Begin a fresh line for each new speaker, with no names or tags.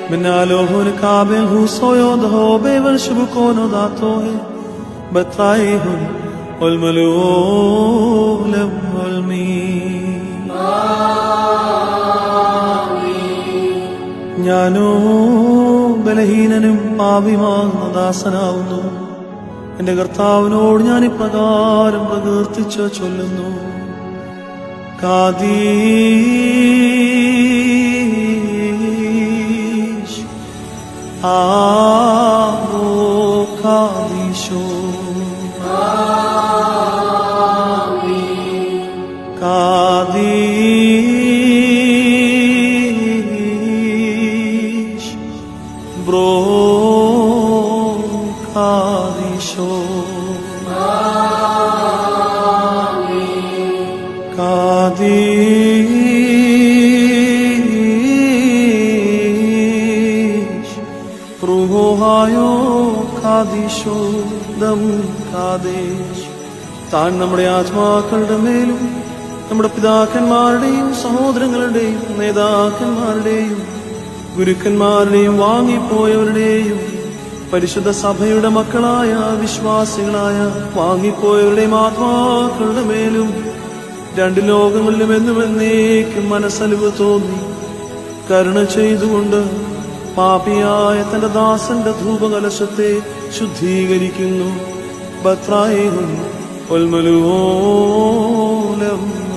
מנהלו לקבל הוא סויודו בבל שבוקונו דעתו בתאיהון ולמלאו לעולמי ഞാനോ ബലഹീനനും പാപിമാകുന്ന ദാസനാവുന്നു എന്റെ കർത്താവിനോട് ഞാൻ ഇപ്രകാരം പ്രകീർത്തിച്ച് ചൊല്ലുന്നു കാദീശ് ആവോ കാദീശോ കാദീശ് ബ്രോ കാദീശോ കാദീശ് റുഹോഹായോ കാദീശോ ദം കാദേശ് താൻ നമ്മുടെ ആത്മാക്കളുടെ മേലും നമ്മുടെ പിതാക്കന്മാരുടെയും സഹോദരങ്ങളുടെയും നേതാക്കന്മാരുടെയും ഗുരുക്കന്മാരുടെയും വാങ്ങിപ്പോയവരുടെയും പരിശുദ്ധ സഭയുടെ മക്കളായ വിശ്വാസികളായ വാങ്ങിപ്പോയവരുടെയും ആത്മാക്കളുടെ മേലും രണ്ട് ലോകങ്ങളിലും എന്നും എന്നേക്കും മനസ്സലിവ് തോന്നി കരുണ ചെയ്തുകൊണ്ട് പാപിയായ തന്റെ ദാസന്റെ ധൂപകലശത്തെ ശുദ്ധീകരിക്കുന്നു ബത്രായും ഒൽമലുവോലം